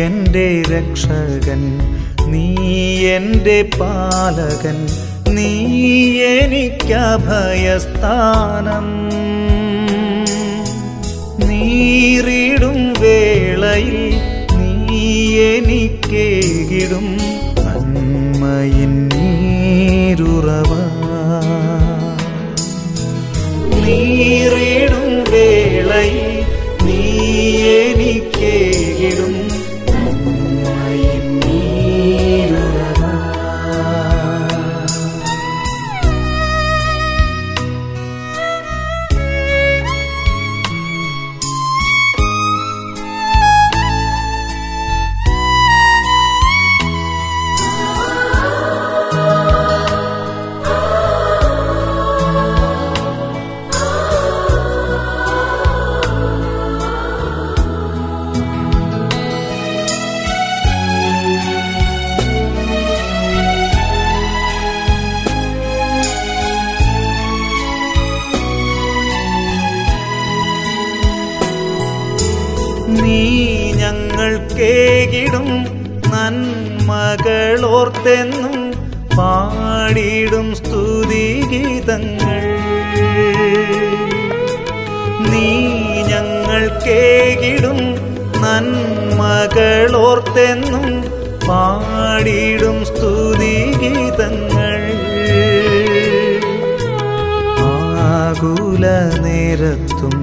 എൻ്റെ രക്ഷകൻ നീ എൻ്റെ പാലകൻ നീ എനിക്കഭയസ്ഥാനം നീറിടും വേളയിൽ നീ എനിക്കേകിടും നന്മയിൻ നീരുറവ നീറിടും വേളയിൽ നീ എനിക്കേകിടും നന്മയിൻ നീരുറവ നീ ഞങ്ങൾക്കേകിടും നന്മകളോർത്തെന്നും പാടിടും സ്തുതിഗീതങ്ങൾ നീ ഞങ്ങൾക്കേകിടും നന്മകളോർത്തെന്നും പാടിടും സ്തുതിഗീതങ്ങൾ ആകുല നേരത്തും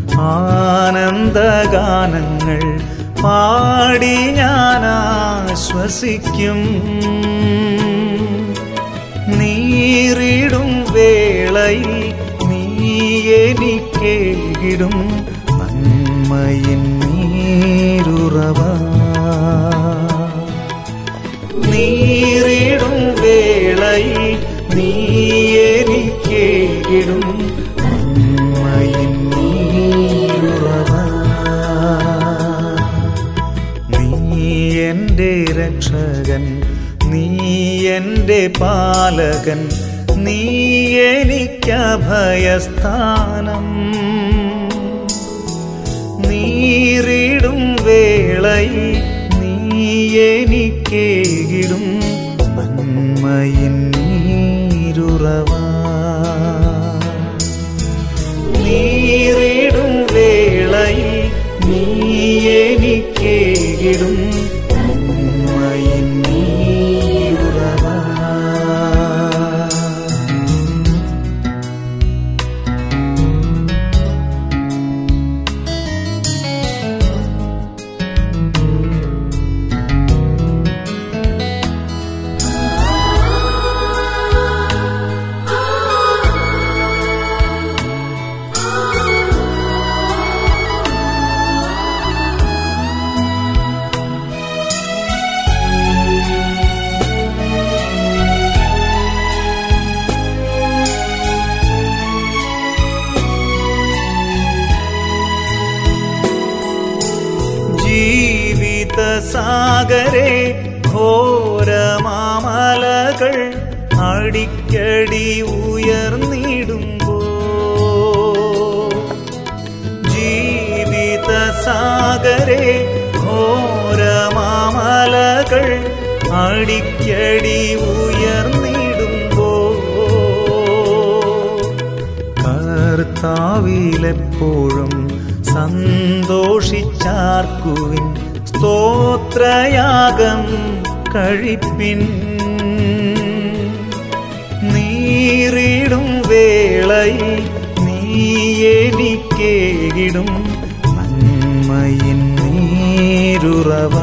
ആനന്ദഗാനങ്ങൾ പാടി ഞാൻ ആശ്വസിക്കും നീറിടും വേളയിൽ നീ എനിക്കേകിടും നന്മയിൻ നീരുറവ നീറിടും വേളയിൽ നീ എനിക്കേകിടും നന്മയിൻ നീരുറവ നീ എൻ്റെ രക്ഷകൻ നീ എൻ്റെ പാലകൻ നീ എനിക്കഭയസ്ഥാനം നീറിടും വേളയിൽ നീ എനിക്കേകിടും നന്മയിൻ നീരുറവ നീറിടും വേളയിൽ നീ എനിക്കേകിടും നന്മയിൻ നീരുറവ ജീവിത സാഗരെ ഘോരമാമലകൾ അടിക്കടി ഉയർന്നിടുമ്പോ ജീവിത സാഗരെ ഘോരമാമലകൾ അടിക്കടി ഉയർന്നിടുമ്പോ കർത്താവിലെപ്പോഴും സന്തോഷിച്ചാർക്കുവിൻ സ്തോത്രയാഗം കഴിപ്പിൻ നീറിടും വേളയിൽ നീ എനിക്കേകിടും നന്മയിൻ നീരുറവ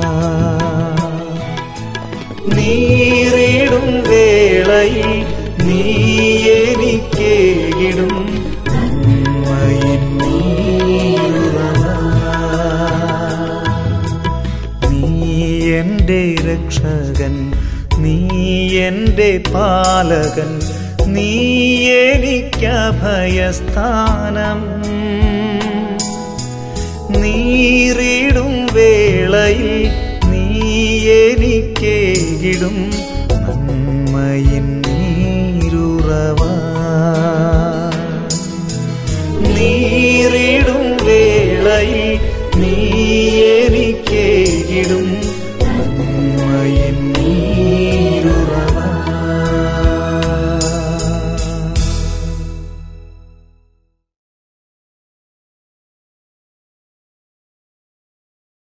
നീറിടും വേളയിൽ നീ എനിക്കേകിടും നന്മയിൻ നീരുറവ നീ എൻ്റെ രക്ഷകൻ നീ എൻ്റെ പാലകൻ നീ എനിക്കഭയസ്ഥാനം നീറിടും വേളയിൽ നീ എനിക്കേകിടും